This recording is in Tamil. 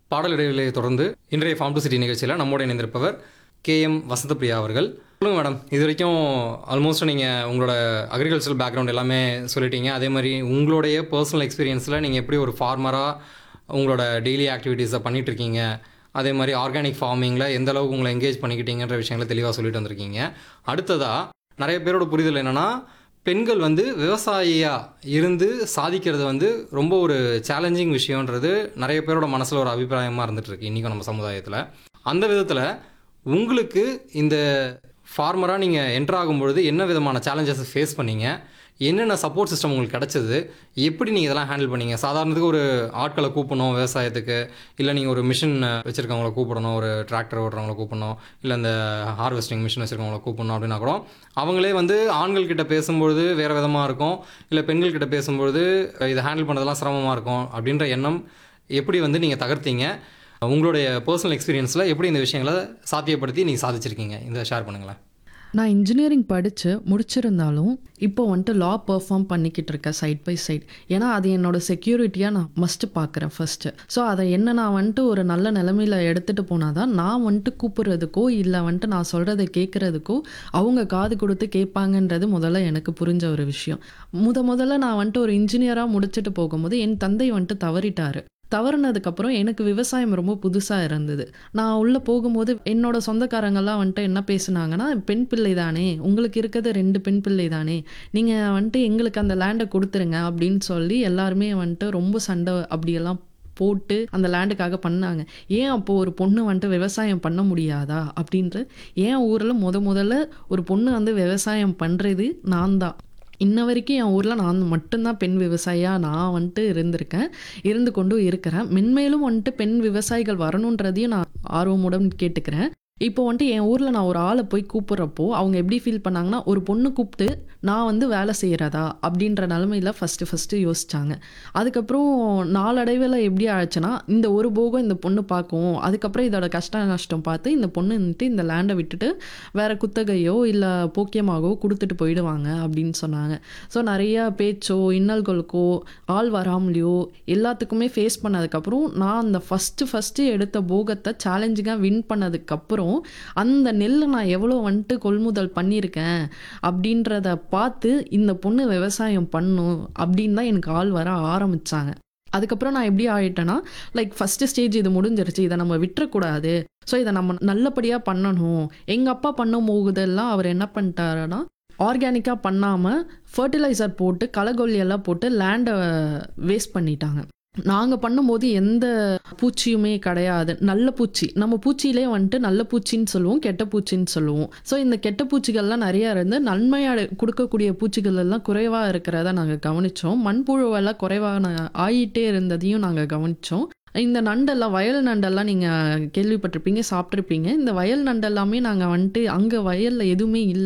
பாடல் இடைவெளியை தொடர்ந்து இன்றைய ஃபார்ம் டு சிட்டி நிகழ்ச்சியில் நம்மோடு இணைந்திருப்பவர் கே எம் வசந்தபிரியா அவர்கள் சொல்லுங்கள் மேடம் இது வரைக்கும் ஆல்மோஸ்ட் நீங்கள் உங்களோட அக்ரிகல்ச்சரல் பேக்ரவுண்ட் எல்லாமே சொல்லிட்டீங்க அதே மாதிரி உங்களுடைய பர்சனல் எக்ஸ்பீரியன்ஸில் நீங்கள் எப்படி ஒரு ஃபார்மராக உங்களோட டெய்லி ஆக்டிவிட்டீஸை பண்ணிட்டு இருக்கீங்க அதே மாதிரி ஆர்கானிக் ஃபார்மிங்கில் எந்த அளவுக்கு உங்களை என்கேஜ் பண்ணிக்கிட்டீங்கன்ற விஷயங்களை தெளிவாக சொல்லிட்டு வந்திருக்கீங்க அடுத்ததாக நிறைய பேரோட புரிதல் என்னென்னா பெண்கள் வந்து விவசாயியாக இருந்து சாதிக்கிறது வந்து ரொம்ப ஒரு சேலஞ்சிங் விஷயன்றது நிறைய பேரோட மனசில் ஒரு அபிப்பிராயமாக இருந்துட்டு இருக்கு இன்றைக்கும் நம்ம சமுதாயத்தில் அந்த விதத்தில் உங்களுக்கு இந்த ஃபார்மராக நீங்கள் என்டர் ஆகும்பொழுது என்ன விதமான சேலஞ்சஸ் ஃபேஸ் பண்ணீங்க என்னென்ன சப்போர்ட் சிஸ்டம் உங்களுக்கு கிடச்சிது எப்படி நீங்கள் இதெல்லாம் ஹேண்டில் பண்ணீங்க சாதாரணத்துக்கு ஒரு ஆட்களை கூப்பிடணும் விவசாயத்துக்கு இல்லை நீங்கள் ஒரு மிஷின் வச்சுருக்கவங்கள கூப்பிடணும் ஒரு டிராக்டர் ஓட்டுறவங்கள கூப்பிடணும் இல்லை இந்த ஹார்வெஸ்டிங் மிஷின் வச்சுருக்கவங்கள கூப்பிடணும் அப்படின்னா கூட அவங்களே வந்து ஆண்கள் கிட்ட பேசும்பொழுது வேறு விதமாக இருக்கும் இல்லை பெண்கள் கிட்ட பேசும்பொழுது இதை ஹேண்டில் பண்ணுறதெல்லாம் சிரமமாக இருக்கும் அப்படின்ற எண்ணம் எப்படி வந்து நீங்கள் தகர்த்தீங்க உங்களுடைய பர்சனல் எக்ஸ்பீரியன்ஸில் எப்படி இந்த விஷயங்களை சாத்தியப்படுத்தி நீங்கள் சாதிச்சிருக்கீங்க இந்த ஷேர் பண்ணுங்களேன் நான் இன்ஜினியரிங் படித்து முடிச்சிருந்தாலும் இப்போ வந்துட்டு லா பெர்ஃபார்ம் பண்ணிக்கிட்டு இருக்கேன் சைட் பை சைட் ஏன்னா அது என்னோட செக்யூரிட்டியாக நான் மஸ்ட்டு பார்க்குறேன் ஃபஸ்ட்டு ஸோ அதை என்ன நான் வந்துட்டு ஒரு நல்ல நிலமையில எடுத்துகிட்டு போனால் தான் நான் வந்துட்டு கூப்பிட்றதுக்கோ இல்லை வந்துட்டு நான் சொல்கிறத கேட்குறதுக்கோ அவங்க காது கொடுத்து கேட்பாங்கன்றது முதல்ல எனக்கு புரிஞ்ச ஒரு விஷயம் முத முதல்ல நான் வந்துட்டு ஒரு இன்ஜினியராக முடிச்சுட்டு போகும்போது என் தந்தை வந்துட்டு தவறிட்டாரு தவறுனதுக்கப்புறம் எனக்கு விவசாயம் ரொம்ப புதுசாக இருந்தது நான் உள்ளே போகும்போது என்னோட சொந்தக்காரங்கெல்லாம் வந்துட்டு என்ன பேசுனாங்கன்னா பெண் பிள்ளை தானே உங்களுக்கு இருக்கிறது ரெண்டு பெண் பிள்ளை தானே நீங்கள் வந்துட்டு எங்களுக்கு அந்த லேண்டை கொடுத்துருங்க அப்படின்னு சொல்லி எல்லாருமே வந்துட்டு ரொம்ப சண்டை அப்படியெல்லாம் போட்டு அந்த லேண்டுக்காக பண்ணாங்க ஏன் அப்போ ஒரு பொண்ணு வந்துட்டு விவசாயம் பண்ண முடியாதா அப்படின்ட்டு ஏன் ஊரில் முத முதல்ல ஒரு பொண்ணு வந்து விவசாயம் பண்ணுறது நான் தான் இன்ன வரைக்கும் என் ஊரில் நான் மட்டும்தான் பெண் விவசாயியாக நான் வந்துட்டு இருந்திருக்கேன் இருந்து கொண்டும் இருக்கிறேன் மென்மேலும் வந்துட்டு பெண் விவசாயிகள் வரணுன்றதையும் நான் ஆர்வமுடன் கேட்டுக்கிறேன் இப்போ வந்துட்டு என் ஊரில் நான் ஒரு ஆளை போய் கூப்பிட்றப்போ அவங்க எப்படி ஃபீல் பண்ணாங்கன்னா ஒரு பொண்ணு கூப்பிட்டு நான் வந்து வேலை செய்கிறதா அப்படின்ற நிலமையில ஃபஸ்ட்டு ஃபஸ்ட்டு யோசிச்சாங்க அதுக்கப்புறம் நாளடைவில் எப்படி ஆச்சுன்னா இந்த ஒரு போகம் இந்த பொண்ணு பார்க்கும் அதுக்கப்புறம் இதோட கஷ்ட நஷ்டம் பார்த்து இந்த பொண்ணு வந்துட்டு இந்த லேண்டை விட்டுட்டு வேற குத்தகையோ இல்லை போக்கியமாகவோ கொடுத்துட்டு போயிடுவாங்க அப்படின்னு சொன்னாங்க ஸோ நிறைய பேச்சோ இன்னல்களுக்கோ ஆள் வராமலையோ எல்லாத்துக்குமே ஃபேஸ் பண்ணதுக்கப்புறம் நான் அந்த ஃபஸ்ட்டு ஃபஸ்ட்டு எடுத்த போகத்தை சேலஞ்சிங்காக வின் பண்ணதுக்கப்புறம் அந்த நெல்லை நான் எவ்வளோ வந்துட்டு கொள்முதல் பண்ணியிருக்கேன் அப்படின்றத பார்த்து இந்த பொண்ணு விவசாயம் பண்ணும் அப்படின்னு தான் எனக்கு ஆள் வர ஆரம்பித்தாங்க அதுக்கப்புறம் நான் எப்படி ஆயிட்டேன்னா லைக் ஃபஸ்ட்டு ஸ்டேஜ் இது முடிஞ்சிருச்சு இதை நம்ம விட்டுறக்கூடாது ஸோ இதை நம்ம நல்லபடியாக பண்ணணும் எங்கள் அப்பா பண்ணும் போகுதெல்லாம் அவர் என்ன பண்ணிட்டாருன்னா ஆர்கானிக்காக பண்ணாமல் ஃபர்டிலைசர் போட்டு களைகொல்லியெல்லாம் போட்டு லேண்டை வேஸ்ட் பண்ணிட்டாங்க நாங்கள் பண்ணும்போது எந்த பூச்சியுமே கிடையாது நல்ல பூச்சி நம்ம பூச்சியிலே வந்துட்டு நல்ல பூச்சின்னு சொல்லுவோம் கெட்ட பூச்சின்னு சொல்லுவோம் ஸோ இந்த கெட்ட பூச்சிகள்லாம் நிறையா இருந்து நன்மையாக கொடுக்கக்கூடிய பூச்சிகள் எல்லாம் குறைவாக இருக்கிறத நாங்கள் கவனித்தோம் மண்புழுவெல்லாம் குறைவாக ஆகிட்டே இருந்ததையும் நாங்கள் கவனித்தோம் இந்த நண்டெல்லாம் வயல் நண்டெல்லாம் நீங்கள் கேள்விப்பட்டிருப்பீங்க சாப்பிட்ருப்பீங்க இந்த வயல் நண்டெல்லாமே நாங்கள் வந்துட்டு அங்கே வயலில் எதுவுமே இல்லை